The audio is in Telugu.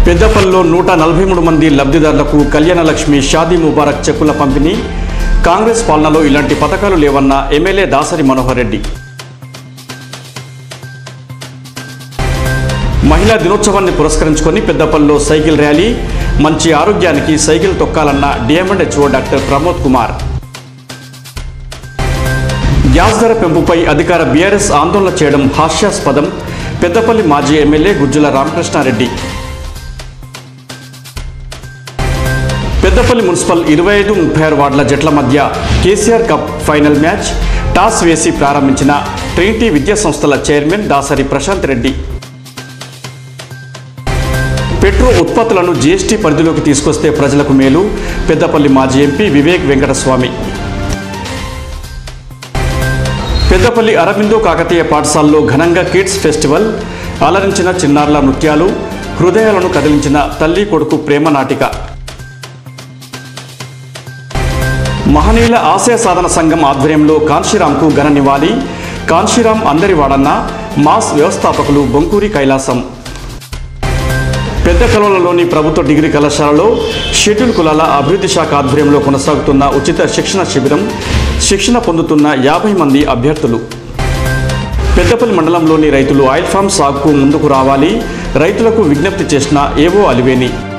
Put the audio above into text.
పెద్దపల్లిలో నూట నలభై మూడు మంది లబ్ధిదారులకు కళ్యాణ లక్ష్మి షాదీ ముబారక్ చెక్కుల పంపిణీ కాంగ్రెస్ పాలనలో ఇలాంటి పథకాలు లేవన్న ఎమ్మెల్యే దాసరి మనోహర్ రెడ్డి మహిళా దినోత్సవాన్ని పురస్కరించుకొని పెద్దపల్లిలో సైకిల్ ర్యాలీ మంచి ఆరోగ్యానికి సైకిల్ తొక్కాలన్న DM and HO doctor Pramod Kumar gas ధర పెంపుపై అధికార బీఆర్ఎస్ ఆందోళన చేయడం హాస్యాస్పదం పెద్దపల్లి మాజీ ఎమ్మెల్యే గుజ్జుల రామకృష్ణారెడ్డి పెద్దపల్లి మున్సిపల్ ఇరవై ఐదు ముప్పై ఆరు వార్డుల జట్ల మధ్య KCR cup final match toss వేసి ప్రారంభించిన ట్రినిటీ విద్యా సంస్థల చైర్మన్ దాసరి ప్రశాంత్ రెడ్డి పెట్రో ఉత్పత్తులను జీఎస్టీ పరిధిలోకి తీసుకొస్తే ప్రజలకు మేలు పెద్దపల్లి మాజీ ఎంపీ వివేక్ వెంకటస్వామి పెద్దపల్లి అరవిందో కాకతీయ పాఠశాలలో ఘనంగా కిడ్స్ ఫెస్టివల్ అలరించిన చిన్నారుల నృత్యాలు హృదయాలను కదిలించిన తల్లి కొడుకు ప్రేమ నాటిక మహనీయుల ఆశయ సాధన సంఘం ఆధ్వర్యంలో కాన్షీరాంకు ఘన నివాళి కాన్షీరాం అందరి వాడన్న మాస్ వ్యవస్థాపకులు బొంకూరి కైలాసం పెద్ద కలవలలోని ప్రభుత్వ డిగ్రీ కళాశాలలో షెడ్యూల్ కులాల అభివృద్ధి శాఖ ఆధ్వర్యంలో కొనసాగుతున్న ఉచిత శిక్షణ శిబిరం శిక్షణ పొందుతున్న యాభై మంది అభ్యర్థులు పెద్దపల్లి మండలంలోని రైతులు ఆయిల్ ఫామ్ సాగుకు ముందుకు రావాలి రైతులకు విజ్ఞప్తి చేసిన ఏవో అలివేని